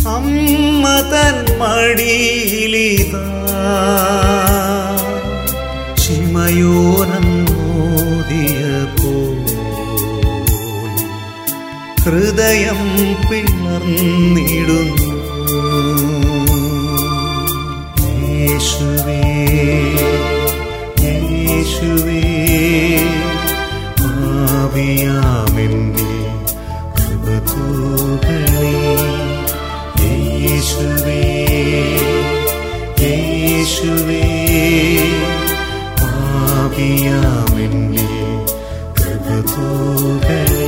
അമ്മ തൻ മടിയിലിതാ ചിമയോനോദിയപ്പോ ഹൃദയം പിളർന്നിടുന്നു യേശുവേ യേശുവേ പാപിയാമെന്നെ കൃപ തൂകണേ യേശുവേ യേശുവേ പാപിയാമെന്നെ കൃപ തൂകണേ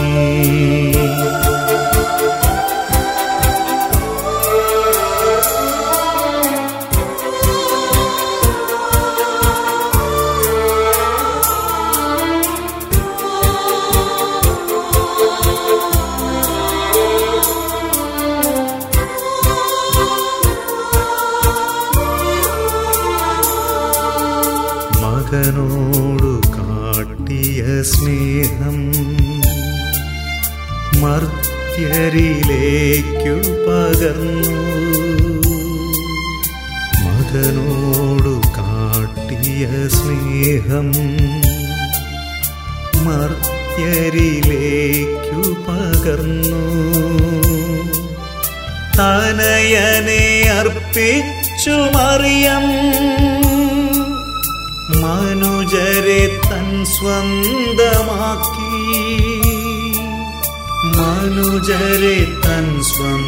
മകനോടു കാട്ടിയ സ്നേഹം മർത്യരിലേക്കു പകർന്നു മകനോടു കാട്ടിയ സ്നേഹം മർത്യരിലേക്കു പകർന്നു തനയനെ അർപ്പിച്ചു മറിയം മനുജരെ തൻ സ്വന്തമാക്കി മനുജരെ തൻ സ്വന്തമാക്കി